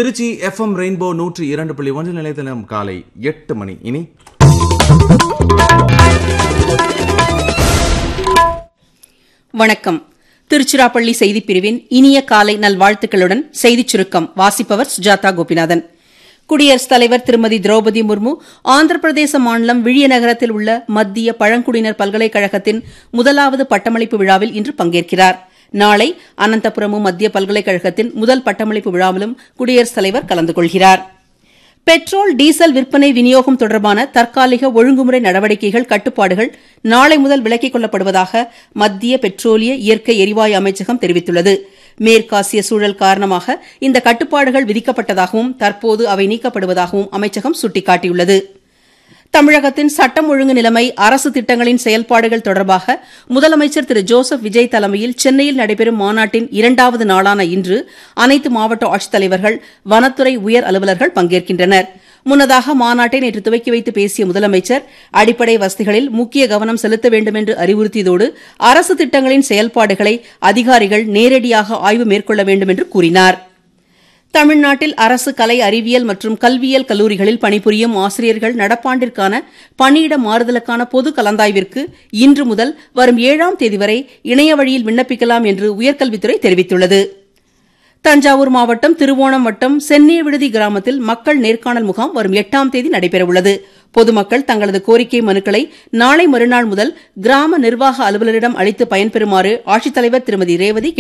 Trichy FM rainbow நூற்றி இரண்டு புள்ளி ஒன்று நிலையத்தினம் காலை எட்டு மணி இனி வணக்கம் திருச்சிராப்பள்ளி செய்திப் பிரிவின் இனிய காலை நல்வாழ்த்துக்களுடன் செய்திச் சுருக்கம் வாசிப்பவர் சுஜாதா கோபிநாதன் குடியரசுத் தலைவர் திருமதி திரௌபதி முர்மு ஆந்திர பிரதேச மாநிலம் விழியநகரத்தில் உள்ள மத்திய பழங்குடியினர் பல்கலைக்கழகத்தின் முதலாவது பட்டமளிப்பு விழாவில் இன்று பங்கேற்கிறார் நாளை அனந்தபுரமு மத்திய பல்கலைக்கழகத்தின் முதல் பட்டமளிப்பு விழாவிலும் குடியரசுத் தலைவர் கலந்து கொள்கிறார் பெட்ரோல் டீசல் விற்பனை விநியோகம் தொடர்பான தற்காலிக ஒழுங்குமுறை நடவடிக்கைகள் கட்டுப்பாடுகள் நாளை முதல் விலக்கிக் கொள்ளப்படுவதாக மத்திய பெட்ரோலிய இயற்கை எரிவாயு அமைச்சகம் தெரிவித்துள்ளது மேற்காசிய சூழல் காரணமாக இந்த கட்டுப்பாடுகள் விதிக்கப்பட்டதாகவும் தற்போது அவை நீக்கப்படுவதாகவும் அமைச்சகம் சுட்டிக்காட்டியுள்ளது தமிழகத்தின் சட்டம் ஒழுங்கு நிலைமை அரசு திட்டங்களின் செயல்பாடுகள் தொடர்பாக முதலமைச்சர் திரு ஜோசப் விஜய் தலைமையில் சென்னையில் நடைபெறும் மாநாட்டின் இரண்டாவது நாளான இன்று அனைத்து மாவட்ட ஆட்சித்தலைவர்கள் வனத்துறை உயர் அலுவலர்கள் பங்கேற்கின்றனர் முன்னதாக மாநாட்டை நேற்று துவக்கி வைத்து பேசிய முதலமைச்சர் அடிப்படை வசதிகளில் முக்கிய கவனம் செலுத்த வேண்டும் என்று அறிவுறுத்தியதோடு அரசு திட்டங்களின் செயல்பாடுகளை அதிகாரிகள் நேரடியாக ஆய்வு மேற்கொள்ள வேண்டும் என்று கூறினாா் தமிழ்நாட்டில் அரசு கலை அறிவியல் மற்றும் கல்வியியல் கல்லூரிகளில் பணிபுரியும் ஆசிரியர்கள் நடப்பாண்டிற்கான பணியிட மாறுதலுக்கான பொது கலந்தாய்விற்கு இன்று முதல் வரும் ஏழாம் தேதி வரை இணைய வழியில் விண்ணப்பிக்கலாம் என்று உயர்கல்வித்துறை தெரிவித்துள்ளது தஞ்சாவூர் மாவட்டம் திருவோணம் வட்டம் சென்னிய விடுதி கிராமத்தில் மக்கள் நேர்காணல் முகாம் வரும் எட்டாம் தேதி நடைபெறவுள்ளது பொதுமக்கள் தங்களது கோரிக்கை மனுக்களை நாளை மறுநாள் முதல் கிராம நிர்வாக அலுவலரிடம் அளித்து பயன்பெறுமாறு ஆட்சித்தலைவர் திருமதி ரேவதி